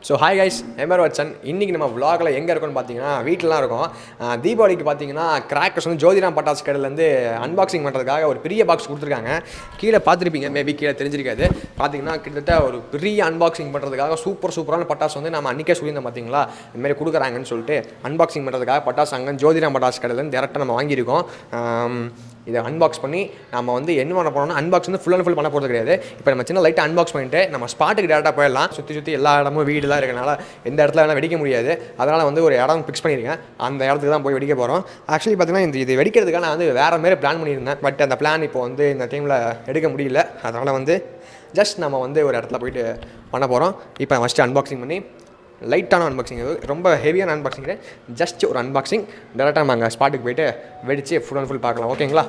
So hi guys எமர் வச்சன் இன்றைக்கி நம்ம vlogல எங்கே இருக்கோம்னு பார்த்தீங்கன்னா வீட்டிலலாம் இருக்கோம் ஆஹ் தீபாவளிக்கு பார்த்தீங்கன்னா கிராக்கர்ஸ் வந்து ஜோதிராம் பட்டாசு கடையிலேருந்து அன்பாக்சிங் பண்ணுறதுக்காக ஒரு பெரிய பாக்ஸ் கொடுத்துருக்காங்க கீழே பார்த்துருப்பீங்க மேபி கீழே தெரிஞ்சிருக்காது பார்த்தீங்கன்னா கிட்டத்தட்ட ஒரு பெரிய அன்பாக்சிங் பண்ணுறதுக்காக சூப்பர் சூப்பரான பட்டாசு வந்து நம்ம அன்றைக்கே சொல்லியிருந்தோம் பார்த்தீங்களா இந்த மாதிரி கொடுக்குறாங்கன்னு சொல்லிட்டு அன்பாக்சிங் பண்ணுறதுக்காக பட்டாசு அங்கே ஜோதிராம் பட்டாசு கடையிலேருந்து டேரெக்டாக நம்ம வாங்கியிருக்கோம் ஆம், இதை அன்பாக்ஸ் பண்ணி நம்ம வந்து என்ன பண்ண போறோம்னா அன்பாக்ஸ் வந்து ஃபுல் அண்ட் ஃபுல் பண்ண போகிறது கிடையாது இப்போ நம்ம சின்ன லைட்டாக அன்பாக்ஸ் பண்ணிட்டு நம்ம ஸ்பாட்டுக்கு டேரெக்டாக போயிடலாம் சுற்றி சுற்றி எல்லா இடமும் வீடுலாம் இருக்கனால எந்த இடத்துல வேணால் வெடிக்க முடியாது அதனால் வந்து ஒரு இடம் ஃபிக்ஸ் பண்ணியிருக்கேன் அந்த இடத்துக்கு தான் போய் வெடிக்க போகிறோம் ஆக்சுவலி பார்த்தீங்கன்னா இந்த இது வெடிக்கிறதுக்காக நான் வந்து வேறு மாரி பிளான் பண்ணியிருந்தேன் பட் அந்த பிளான் இப்போ வந்து இந்த டைமில் எடுக்க முடியல அதனால் வந்து ஜஸ்ட் நம்ம வந்து ஒரு இடத்துல போயிட்டு பண்ண போகிறோம் இப்போ ஃபஸ்ட்டு அன்பாக்சிங் பண்ணி லைட்டான அன்பாக்சிங் இது ரொம்ப ஹெவியான அன்பாக்சிங் கிடையாது ஜஸ்ட் ஒரு அன்பாக்சிங் டேரெக்டாக நம்ம அங்கே ஸ்பாட்டுக்கு போயிட்டு வெடிச்சு ஃபுல் அண்ட் ஃபுல் பார்க்கலாம் ஓகேங்களா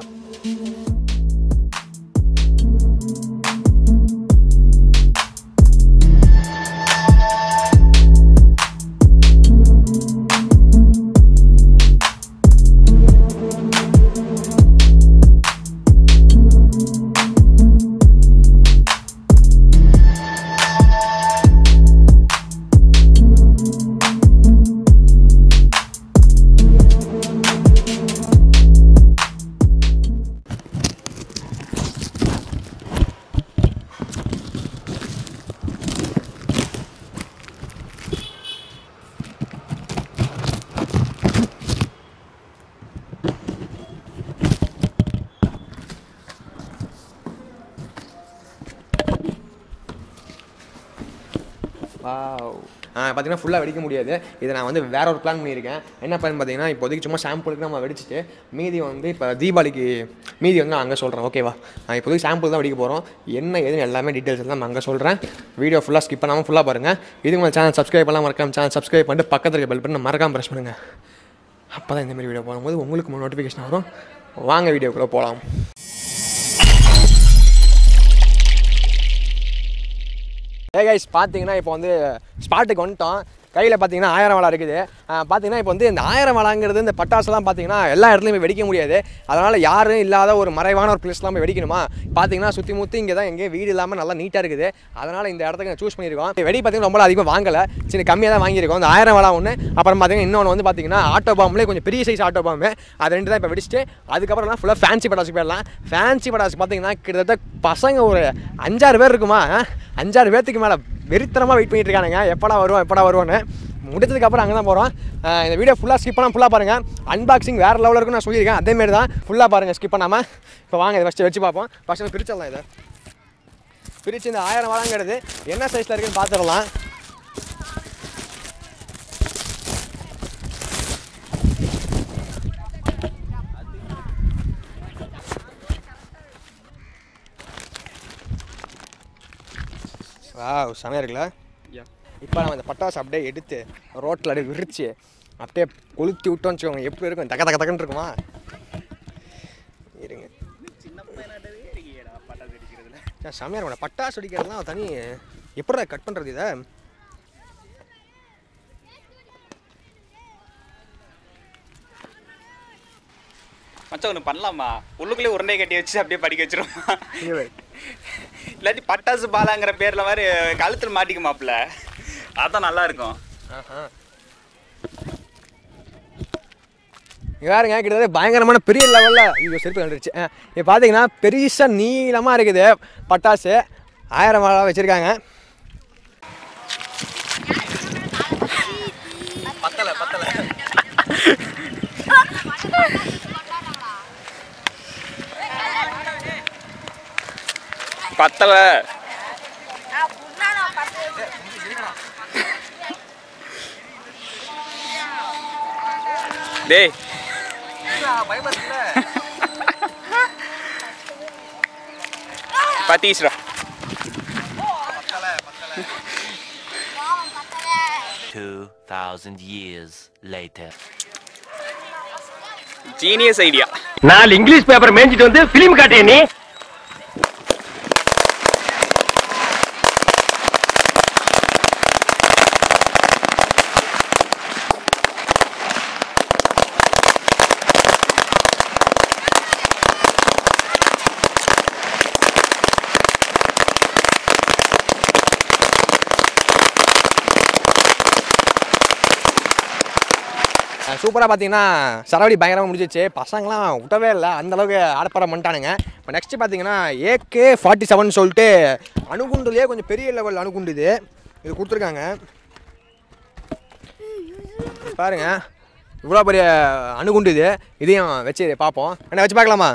வாவ் பார்த்தீங்கன்னா ஃபுல்லாக வெடிக்க முடியாது இதை நான் வந்து வேற ஒரு பிளான் பண்ணியிருக்கேன் என்ன பிளான் பார்த்தீங்கன்னா இப்போதைக்கு சும்மா சாம்பிளுக்கு நம்ம வெடிச்சிட்டு மீதி வந்து இப்போ தீபாவளிக்கு மீதி வந்து நான் அங்கே சொல்கிறேன் ஓகேவா நான் இப்போதைக்கு சாம்பிள் தான் வெடிக்க போகிறோம் என்ன ஏதுன்னு எல்லாமே டீட்டெயில்ஸ் எல்லாம் நான் அங்கே சொல்கிறேன் வீடியோ ஃபுல்லாக ஸ்கிப் பண்ணாமல் ஃபுல்லாக பாருங்கள் இதுக்கு மேலே சேனல் சப்ஸ்கிரைப் பண்ணலாம் மறக்காம சேனல் சப்ஸ்கிரைப் பண்ணிட்டு பக்கத்தில் இருக்க பெல் பண்ணி மறக்காம ப்ரெஸ் பண்ணுங்கள் அப்போ தான் இந்த மாதிரி வீடியோ போடும்போது உங்களுக்கு நோட்டிஃபிகேஷன் வரும் வாங்க வீடியோக்குள்ளே போகலாம் ஏ கைஸ் பார்த்தீங்கன்னா இப்போ வந்து ஸ்பாட்டுக்கு வந்துட்டோம் கையில் பார்த்தீங்கன்னா ஆயிரம் வாழை இருக்குது ஆஹ் பார்த்தீங்கன்னா இப்போ வந்து இந்த ஆயிரம் வாழாங்கிறது இந்த பட்டாசுலாம் பார்த்தீங்கன்னா எல்லா இடத்துலையும் போய் வெடிக்க முடியாது அதனால் யாரும் இல்லாத ஒரு மறைவான ஒரு பிளேஸ்லாம் போய் வெடிக்கணுமா பார்த்தீங்கன்னா சுற்றி முற்றி இங்கே தான் எங்கேயும் வீடு இல்லாமல் நல்லா நீட்டாக இருக்குது அதனால் இந்த இடத்துக்கு நான் சூஸ் பண்ணியிருக்கோம் வெடி பார்த்தீங்கன்னா ரொம்ப அதிகமாக வாங்கலை சின்ன கம்மியாக தான் வாங்கியிருக்கோம் இந்த ஆயிரம் வாழா ஒன்று அப்புறம் பார்த்தீங்கன்னா இன்னொன்று வந்து பார்த்தீங்கன்னா ஆட்டோ பாம்லேயே கொஞ்சம் பெரிய சைஸ் ஆட்டோ பாம்பு அது ரெண்டு தான் இப்போ வெடிச்சிட்டு அதுக்கப்புறம் ஃபுல்லாக ஃபேன்சி பட்டாசு போயிடலாம் ஃபேன்சி பட்டாசு பார்த்தீங்கன்னா கிட்டத்தட்ட பசங்க ஒரு அஞ்சாறு பேர் இருக்குமா ஆஹ்? அஞ்சாறு பேர்த்துக்கு மேலே வெறித்தனமாக வெயிட் பண்ணிட்டு இருக்கானுங்க எப்படா வருவோம் எப்படா வருவோன்னு முடிச்சதுக்கப்புறம் அங்கே தான் போகிறோம் இந்த வீடியோ ஃபுல்லாக ஸ்கிப் பண்ணால் ஃபுல்லாக பாருங்கள் அன்பாக்சிங் வேறு லெவலில் இருக்குன்னு நான் சொல்லியிருக்கேன் அதேமாரி தான் ஃபுல்லாக பாருங்கள் ஸ்கிப் பண்ணாமல் இப்போ வாங்க இதை ஃபஸ்ட்டு வச்சு பார்ப்போம் ஃபஸ்ட்டு பிரிச்சிடலாம் இதை பிரித்து இந்த ஆயிரம் வாழங்கிறது என்ன சைஸில் இருக்குன்னு பார்த்துடலாம் வாவ் செமையாக இருக்குல்ல இப்போ நம்ம இந்த பட்டாசு அப்படியே எடுத்து ரோட்டில் அப்படியே விரிச்சு அப்படியே கொளுத்தி விட்டோம்னு வச்சுக்கோங்க எப்படி இருக்கும் தக்க தக்க தக்கன்னு இருக்குமா இருங்க சார், செமையா இருக்கும் பட்டாசு வெடிக்கிறதுலாம் தனி எப்படா கட் பண்ணுறது இதை மச்சான் ஒன்று பண்ணலாமா உள்ளுக்குள்ளே உருண்டை கட்டி வச்சு அப்படியே படிக்க வச்சிருமா இல்லாட்டி பட்டாசு பாலாங்கிற பேர்ல மாதிரி கழுத்தில் மாட்டிக்குமாப்ல அதான் நல்லா இருக்கும் ஆஹா இங்க பாருங்க கிட்டத்தட்ட பயங்கரமான பெரிய லெவலில் ஐயோ செருப்பு கண்டுருச்சு இப்போ பார்த்தீங்கன்னா பெருசாக நீளமாக இருக்குது பட்டாசு ஆயிரம் வாழை வச்சுருக்காங்க பத்தலை பத்தலை பத்தலை டேய் பத்தீஸ்ரா Two thousand years later. Genius idea நாலு இங்கிலீஷ் பேப்பர் மேய்ஞ்சிட்டு வந்து பிலிம் காட்டிய நீ சூப்பராக பார்த்தீங்கன்னா சரவடி பயங்கரமாக முடிஞ்சிச்சு பசங்களாம் விட்டவே இல்லை அந்த அளவுக்கு ஆடப்படம் பண்ணிட்டானுங்க இப்போ நெக்ஸ்ட் பார்த்தீங்கன்னா ஏகே ஃபார்ட்டி செவன் சொல்லிட்டு அணுகுண்டுலேயே கொஞ்சம் பெரிய லெவல் அணுகுண்டு இது இது கொடுத்துருக்காங்க பாருங்க இவ்வளோ பெரிய அணுகுண்டு இது இதையும் வச்சு பார்ப்போம் என்ன வச்சு பார்க்கலாமா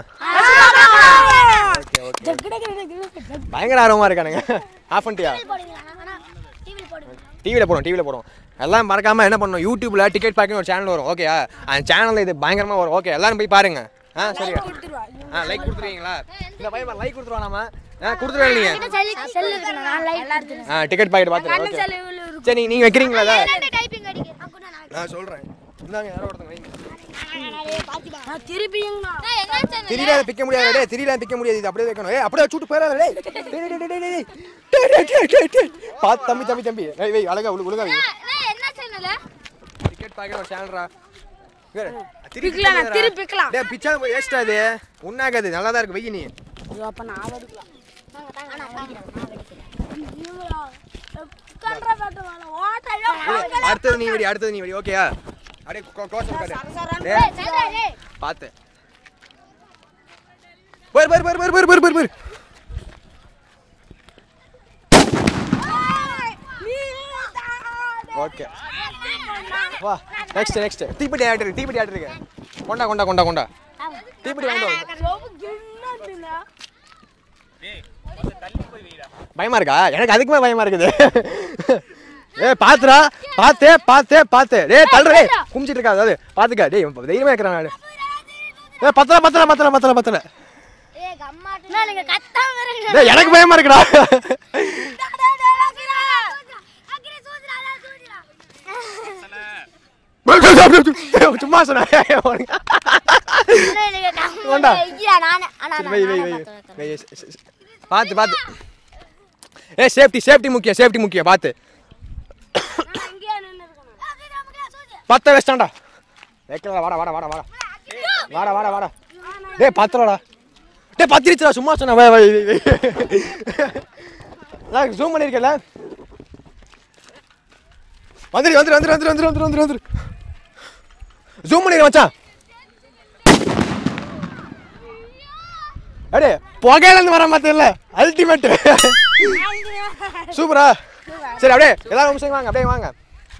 ஓகே ஓகே பயங்கர ஆர்வமாக இருக்கானுங்க ஆஃப் பண்ணிட்டியா டிவியில் போடும் டிவியில் போடும் எல்லாம் மறக்காமல் என்ன பண்ணணும் யூடியூப்பில் டிக்கெட் பார்க்கணும் ஒரு சேனல் வரும் ஓகேயா அந்த சேனலில் இது பயங்கரமாக வரும் ஓகே எல்லாரும் போய் பாருங்க ஆ சரியா ஆ லைக் கொடுத்துருவீங்களா இந்த பையன் லைக் கொடுத்துருவா நாம ஆ கொடுத்துருவேன் நீங்கள் ஆ டிக்கெட் பாக்கெட் பார்த்துருவேன் ஓகே சரி நீங்கள் வைக்கிறீங்களா அதை? நான் சொல்கிறேன் இந்தாங்க யாரோ ஒருத்தங்க வைங்க திரியல பிக்க முடியாது டேய் திரியல பிக்க முடியாது இது அப்படியே வைக்கணும் ஏய் அப்படியே சூட்டு போயிடாத டேய் டேய், டேய், டேய், டேய், டேய், டேய். டேய், டேய், டேய், டேய், டேய். பாத்து தம்பி தம்பி தம்பி ஏய் வை அழகா உள்ள உலக வை டிக்கெட் பாக்கெட் ஒரு சேனல்ரா பிக்கலாம், நான் திருப்பி பிக்கலாம். டேய் பிச்சா போய் வேஸ்ட் அது உண்ணாகாது நல்லா தான் இருக்கு வெயி நீ ஏய், அடுத்தது நீ வெடி அடுத்தது நீ வெடி ஓகேயா அப்படியே க்ளோஸ் காட்டு டேய் பாத்து பர் பர் பர் பர் பர் பர் பர் பர் ஓகே வா நெக்ஸ்ட் நெக்ஸ்ட் தீப்பெட்டி ஆட்டு தீப்பெட்டி ஆட்டு இருக்கு கொண்டா கொண்டா கொண்டா கொண்டா தீப்பெட்டி வாங்கிட்டு வா. பயமா இருக்கா எனக்கு அதுக்குமே பயமா இருக்குது ஏ பாத்துடா பாத்தே பாத்தே பாத்து டேய் தள்ளுற டேய் குமிச்சிட்டு இருக்கா அதாவது பாத்துக்க டேய் தைரியமா இருக்கிறேன் நானு ஏ பத்தல பத்தல பத்தல பத்தல பத்தல நீங்க கத்தாம இருங்க. டேய் எனக்கு பயமா இருக்குடா சும்மா சொன்ன நீங்க கம்முனு வேண்டாம். ஐயா, நானே. ஆனா, சரி, நான் வை வை நானே வை பார்த்து வை ஸ்- ஸ்- ஸ்- பாத்து பாத்து ஏ சேஃப்டி சேஃப்டி முக்கியம் சேஃப்டி முக்கியம் பாத்து பத்த வச்சிட்டான்டா வைக்கலடா வாடா வாடா வாடா வாடா வாடா வாடா வாடா டேய் பத்தலடா டேய் பத்திரிச்சுடா சும்மா சொன்ன வை வை வை நான் ஜூம் பண்ணிருக்கல வந்துரு வந்துரு வந்துரு வந்துரு வந்துரு வந்துரு வந்துரு வந்துரு ஜூம் பண்ணிரு மச்சான் அடே புகையில இருந்து வர மாத்தே இல்ல அல்டிமேட் சூப்பரா சரி அப்படியே எல்லாரும் நிமிஷம் வாங்க அப்படியே வாங்க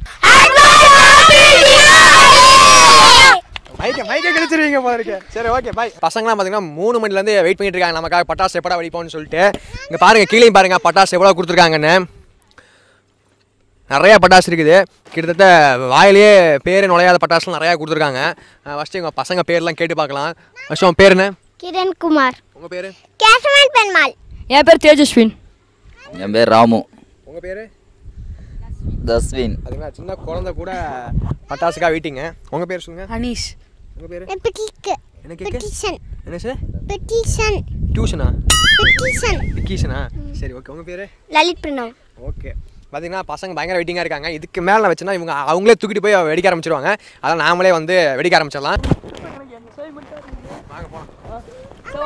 மைக்க மைக்க கிழிச்சிருவீங்க போல இருக்கு சரி ஓகே பாய் பசங்களாம் பார்த்தீங்கன்னா மூணு மணிலேருந்து வெயிட் பண்ணிட்டு இருக்காங்க நமக்காக பட்டாசு எப்படா வெடிப்போம்னு சொல்லிட்டு இங்கே பாருங்க கீழே பாருங்க பட்டாசு எவ்வளோ கொடுத்துருக்காங்கன்னு நிறையா பட்டாசு இருக்குது கிட்டத்தட்ட வாயிலேயே பேர் நுழையாத பட்டாசுலாம் நிறையா கொடுத்துருக்காங்க ஃபஸ்ட்டு எங்கள் பசங்க பேர்லாம் கேட்டு பார்க்கலாம் ஃபஸ்ட்டு உன் பேர் என்ன கிரண் குமார் உங்கள் பேர் கேசவன் பெண்மாள் என் பேர் தேஜஸ்வின் என் பேர் ராமு உங்கள் பேர் தஸ்வின் அதுங்களா சின்ன குழந்தை கூட பட்டாசுக்காக வெயிட்டிங்க உங்கள் பேர் சொல்லுங்க அனீஷ் உங்கள் பேர் பெட்டிக்கு என்ன கேக்கு பெட்டிஷன் என்ன சார் பெட்டிஷன் டியூஷனா பெட்டிஷன் விக்கீஷனா சரி ஓகே உங்கள் பேர் லலித் பிரணவ் ஓகே பார்த்தீங்கன்னா பசங்க பயங்கர வெயிட்டிங்காக இருக்காங்க இதுக்கு மேலே வச்சுன்னா இவங்க அவங்களே தூக்கிட்டு போய் வெடிக்க ஆரம்பிச்சிருவாங்க அதான் நாமளே வந்து வெடிக்க ஆரம்பிச்சிடலாம் வாங்க போகலாம்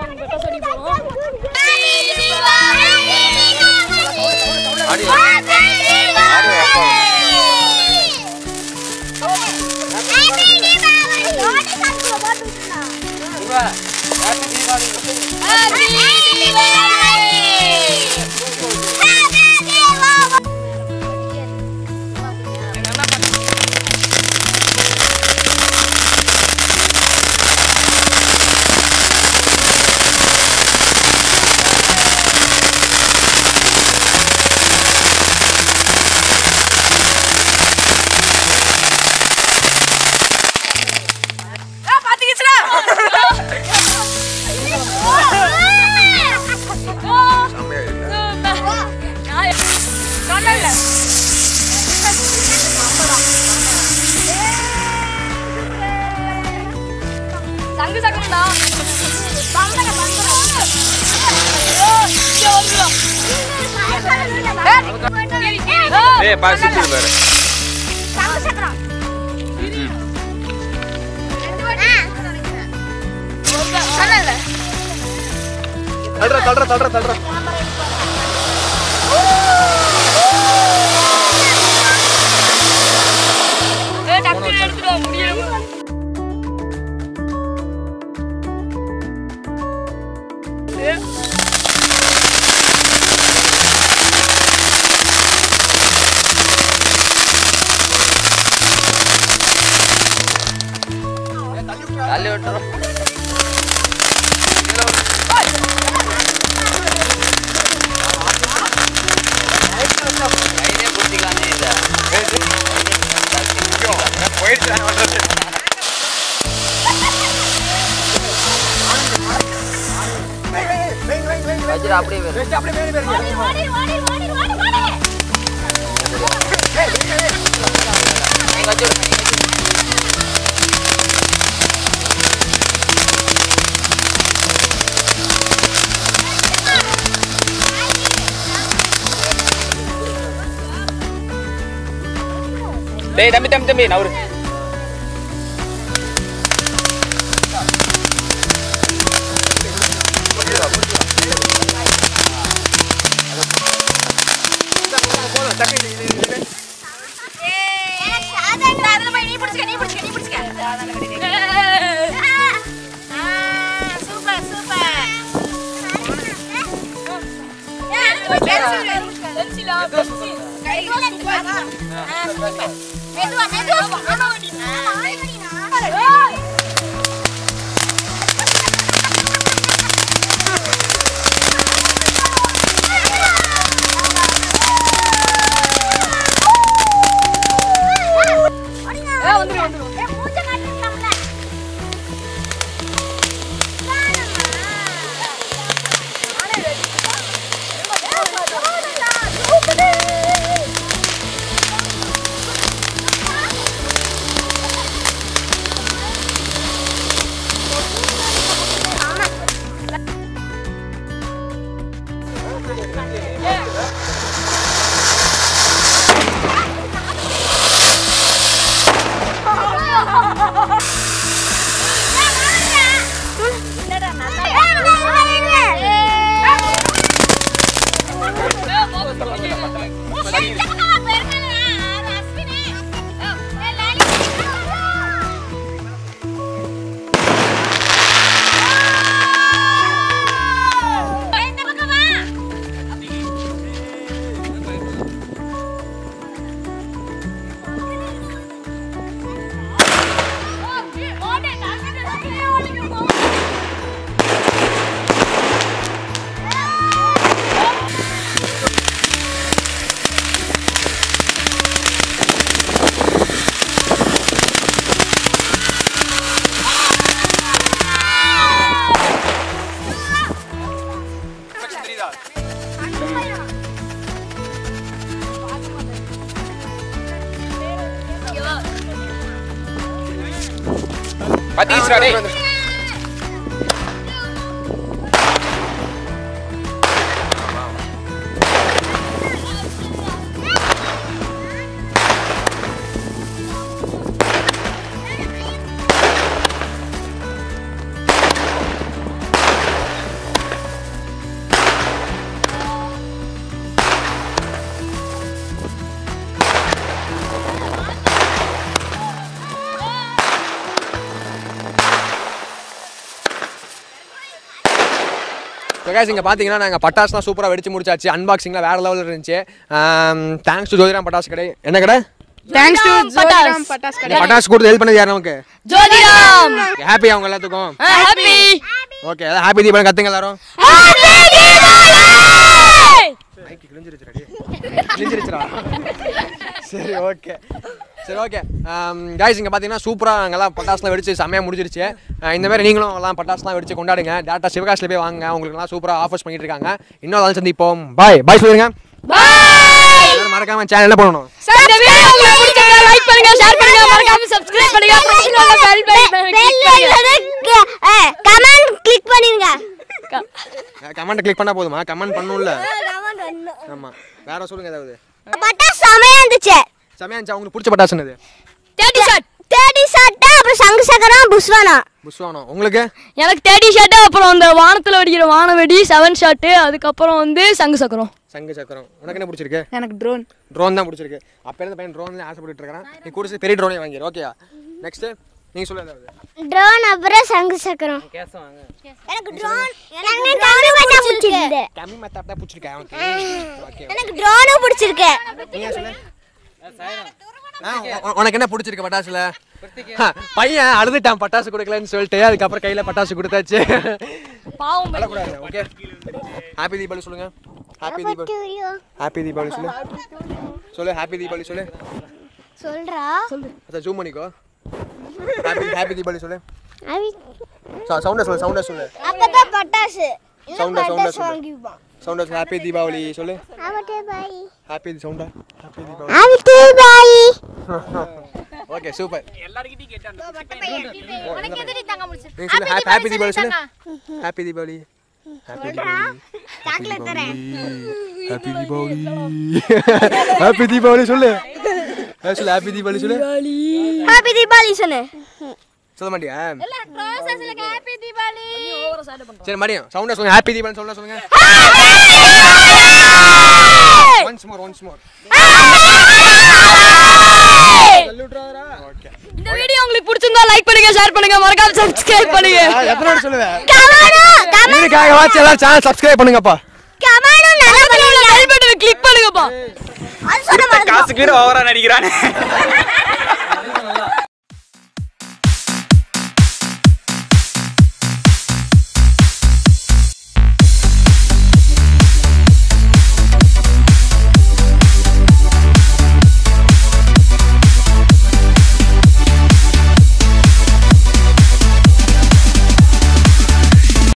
சங்கு சங்கம்டா ஏய் பா சுத்து பாரு தள்ளுற தள்ளுற தள்ளுற தள்ளுற டக்குனு எடுத்துட்டு வா முடியல வச்சிரு அப்படியே வேறு நீங்க வச்சு விடுங்க, நீங்க வச்சு விடுங்க. டேய் தம்பி தம்பி தம்பி நான் ஒரு பத்தீஸ்ரா டேய் கைஸ் இங்கே பார்த்தீங்கன்னா நாங்கள் பட்டாசுலாம் சூப்பராக வெடிச்சு முடிச்சாச்சு அன்பாக்சிங்லாம் வேறு லெவலில் இருந்துச்சு தேங்க்ஸ் டு ஜோதிராம் பட்டாசு கடை என்ன கடை தேங்க்ஸ் டு ஜோதிராம் பட்டாஸ் இந்த பட்டாசு கொடுத்து ஹெல்ப் பண்ணது யார் நமக்கு ஜோதிராம் ஹாப்பி அவங்க எல்லாத்துக்கும் ஹாப்பி ஓகே அதான் ஹாப்பி தீபாவளி கத்துங்க எல்லாரும் கிழிஞ்சிருச்சுடா சரி ஓகே சரி ஓகே கைஸ் இங்கே பார்த்தீங்கன்னா சூப்பராக நாங்கள்லாம் பட்டாசுலாம் வெடிச்சு செம்மையாக முடிஞ்சிருச்சு அஹ் இந்த மாதிரி நீங்களும் எல்லாம் பட்டாசுலாம் வெடிச்சு கொண்டாடுங்க டேட்டா சிவகாசில் போய் வாங்க உங்களுக்குலாம் சூப்பராக ஆஃபர்ஸ் பண்ணிட்டு இருக்காங்க இன்னொரு நாள் சந்திப்போம் பாய் பாய் சொல்லுங்க எல்லாரும் மறக்காம சேனலில் போடணும் இந்த வீடியோ உங்களுக்கு பிடிச்சிருந்தா லைக் பண்ணுங்க ஷேர் பண்ணுங்க மறக்காம சப்ஸ்கிரைப் பண்ணுங்க பக்கத்துல உள்ள பெல் பட்டன் கமெண்ட் கிளிக் பண்ணிருங்க கமெண்ட் கிளிக் பண்ணால் போதுமா கமெண்ட் பண்ணும்ல ஆமாம் வேற சொல்லுங்க ஏதாவது பட்டாசு செமையா இருந்துச்சு செம்மையா இருந்துச்சா உங்களுக்கு பிடிச்ச பட்டாசு என்னது தேர்ட்டி ஷர்ட் தேடி சாட்டா அப்புறம் சங்கு சக்கரம் புஷ்வானா புஷ்வானம் உங்களுக்கு எனக்கு தேர்ட்டி ஷர்ட் அப்புறம் அந்த வானத்துல வெடிக்கிற வான வெடி செவன் ஷாட் அதுக்கப்புறம் வந்து சங்கு சக்கரம் சங்கு சக்கரம் உனக்கு என்ன பிடிச்சிருக்கு எனக்கு ட்ரோன் ட்ரோன் தான் பிடிச்சிருக்கு அப்போ இருந்த பையன் ட்ரோன் ஆசைப்பட்டு இருக்கிறான் நீ கூட பெரிய ட்ரோனே வாங்கிடு ஓகேயா நெக்ஸ்ட் நீங்க சொல்ல ஏதாவது ட்ரோன் அப்புறம் சங்கு சக்கரம் எனக்கு ட்ரோன் எனக்கு கம்மி பண்ண பிடிச்சிருக்கு கம்மி மெத்தாப் தான் பிடிச்சிருக்கேன் ஓகே ஓகே எனக்கு ட்ரோனும் பிடிச்சிருக்கு நீங்க சொல்லு ஆ, உ- உனக்கு என்ன பிடிச்சிருக்கு பட்டாசுல ஆ, பையன் அழுதுட்டான் பட்டாசு கொடுக்கலன்னு சொல்லிட்டு அதுக்கப்புறம் கையில பட்டாசு கொடுத்தாச்சு பாவம் பையன். அழக்கூடாது ஓகே ஹாப்பி தீபாவளி சொல்லுங்க ஹாப்பி தீபாவளி ஹாப்பி தீபாவளி சொல்லு சொல்லு ஹாப்பி தீபாவளி சொல்லு சொல்றா அதான் ஜூம் பண்ணிக்கோ ஹாப்பி ஹாப்பி தீபாவளி சொல்லு அவி சவுண்டா சொல்லு சவுண்டா சொல்லு அப்பதான் பட்டாசு இல்ல சவுண்டா சவுண்டா பட்டாசு சொல்லு வாங்கிப்பான் சவுண்டா சொல்லு ஹாப்பி தீபாவளி சொல்லு அவட்டே பாய் ஹாப்பி சவுண்டா ஹாப்பி தீபாவளி அவட்டே பாய் ஓகே சூப்பர் எல்லாருக்கிட்டையும் கேட்டான் உனக்கு எதிரி தாங்க முடிச்சு நீ சொல்லு ஹாப்பி ஹாப்பி தீபாவளி சொல்லு happy Deepavali happy Deepavali chocolate தரேன் ஹாப்பி தீபாவளி ஹாப்பி தீபாவளி சொல்லு அஹ் சொல்லு ஹாப்பி தீபாவளி சொல்லு ஹாப்பி தீபாவளி சொன்னே சொல்ல மாட்டியா ஹாப்பி தீபாவளி சரி மடியும் சவுண்டா சொல்லுங்க ஹாப்பி தீபாவளி சொல்ல சொல்லுங்க once more once more okay இந்த வீடியோ உங்களுக்கு பிடிச்சிருந்தா லைக் பண்ணுங்க ஷேர் பண்ணுங்க மறக்காம சப்ஸ்கிரைப் பண்ணுங்க எத்தனை வாட்டி சொல்லுவேன் கமானு கமானு இதுக்காக வாட்ச் எல்லாம் சேனல் சப்ஸ்கிரைப் பண்ணுங்கப்பா கமானு நல்லா பண்ணுங்க பெல் பட்டனை கிளிக் பண்ணுங்கப்பா அது சொன்ன மாதிரி காசுக்கு ஓவரா நடிக்கிறானே